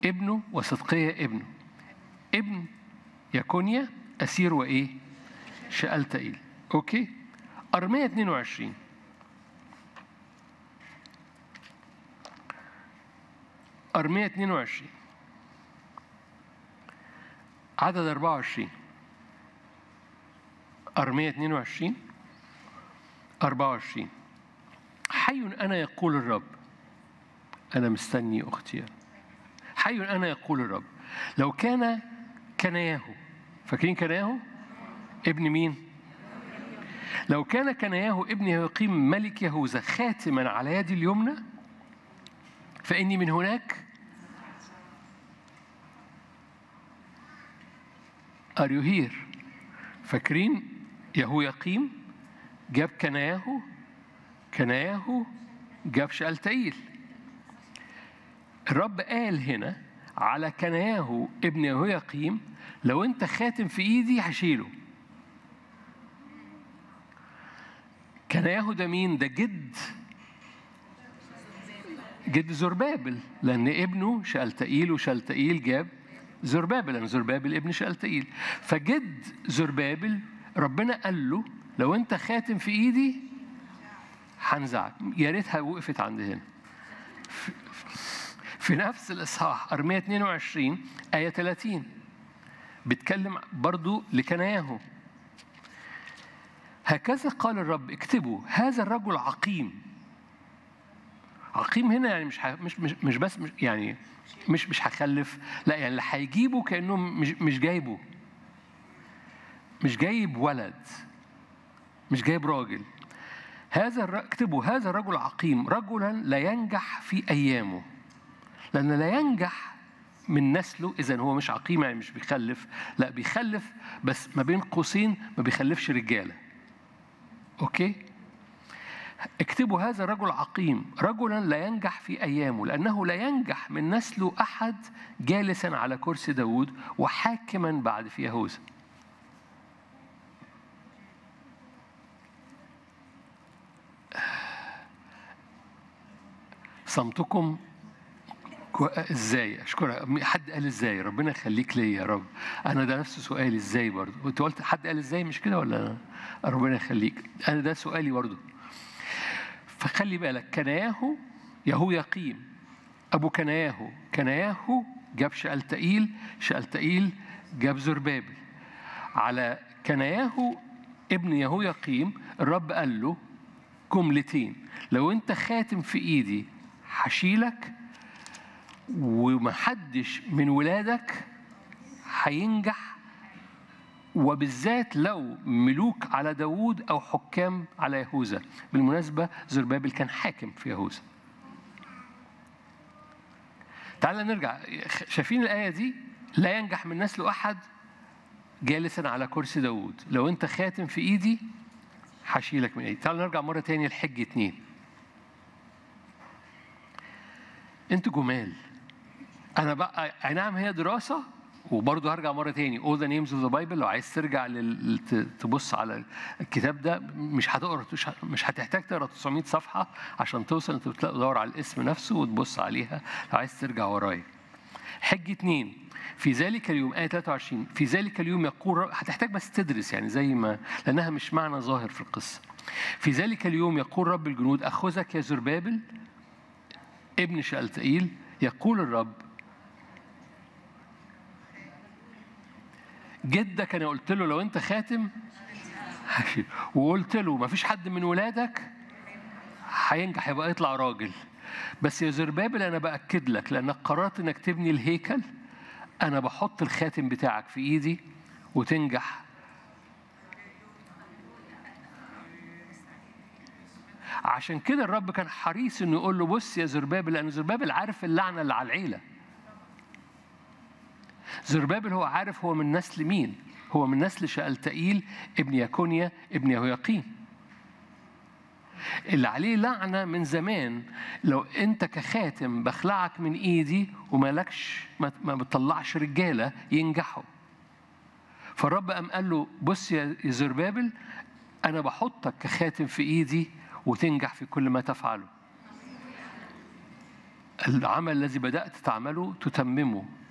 ابنه وصدقية ابنه ابن يكونيا أسير وإيه شألتئيل أوكي أرمية 22 أرمية 22 عدد 24 أرمية 22 24 حي أنا يقول الرب أنا مستني أختي حي أنا يقول الرب لو كان كناياه فاكرين كناياه ابن مين لو كان كناياه ابن يقيم ملك يهوذا خاتما على يدي اليمنى فإني من هناك Are you here؟ فاكرين يهو يقيم جاب كناياه كناياه جاب شألتئيل الرب قال هنا على كناياه ابن يهوياقيم لو انت خاتم في ايدي هشيله كناياه ده مين ده جد جد زربابل لان ابنه شألتئيل وشألتئيل جاب زربابل لان زربابل ابن شألتئيل فجد زربابل ربنا قال له لو انت خاتم في ايدي هنزعك يا ريتها وقفت عند هنا في نفس الإصحاح أرمية 22 آية 30 بيتكلم برضو لكناياه هكذا قال الرب اكتبوا هذا الرجل عقيم عقيم هنا يعني مش مش مش, مش بس مش يعني مش مش هخلف لا يعني اللي هيجيبه كانه مش مش جايبه مش جايب ولد مش جايب راجل هذا الر... اكتبوا هذا الرجل عقيم رجلا لا ينجح في ايامه لأن لا ينجح من نسله إذا هو مش عقيم يعني مش بيخلف لا بيخلف بس ما بين قوسين ما بيخلفش رجالة أوكي اكتبوا هذا الرجل عقيم رجلا لا ينجح في أيامه لأنه لا ينجح من نسله أحد جالسا على كرسي داود وحاكما بعد في يهوذا صمتكم ازاي اشكرك حد قال ازاي ربنا يخليك ليا يا رب انا ده نفس سؤالي ازاي برضه انت قلت حد قال ازاي مش كده ولا ربنا يخليك انا ده سؤالي برضه فخلي بالك كناياه يهو يقيم ابو كناياه كناياه جاب شألتئيل شألتئيل جاب زربابل على كناياه ابن يهو يقيم الرب قال له جملتين لو انت خاتم في ايدي هشيلك ومحدش من ولادك هينجح وبالذات لو ملوك على داوود أو حكام على يهوذا بالمناسبة زربابل كان حاكم في يهوذا تعال نرجع شايفين الآية دي لا ينجح من نسل أحد جالسا على كرسي داوود لو أنت خاتم في إيدي هشيلك من إيدي تعال نرجع مرة تانية لحج اتنين انتوا جمال انا بقى اي نعم هي دراسه وبرضه هرجع مره تاني all the names of the Bible لو عايز ترجع لل... تبص على الكتاب ده مش هتقرا مش هتحتاج تقرا 900 صفحه عشان توصل انت بتدور على الاسم نفسه وتبص عليها لو عايز ترجع ورايا حج اتنين في ذلك اليوم آية 23 في ذلك اليوم يقول هتحتاج بس تدرس يعني زي ما لأنها مش معنى ظاهر في القصة في ذلك اليوم يقول رب الجنود أخذك يا زربابل ابن شألتئيل يقول الرب جدك انا قلت له لو انت خاتم وقلت له ما فيش حد من ولادك هينجح يبقى يطلع راجل بس يا زربابل انا باكد لك لانك قررت انك تبني الهيكل انا بحط الخاتم بتاعك في ايدي وتنجح عشان كده الرب كان حريص انه يقول له بص يا زربابل لان زربابل عارف اللعنه اللي على العيله زربابل هو عارف هو من نسل مين هو من نسل شألتئيل ابن يكونيا ابن يهوياقيم اللي عليه لعنة من زمان لو أنت كخاتم بخلعك من إيدي ومالكش ما بتطلعش رجالة ينجحوا فالرب قام قال له بص يا زربابل أنا بحطك كخاتم في إيدي وتنجح في كل ما تفعله العمل الذي بدأت تعمله تتممه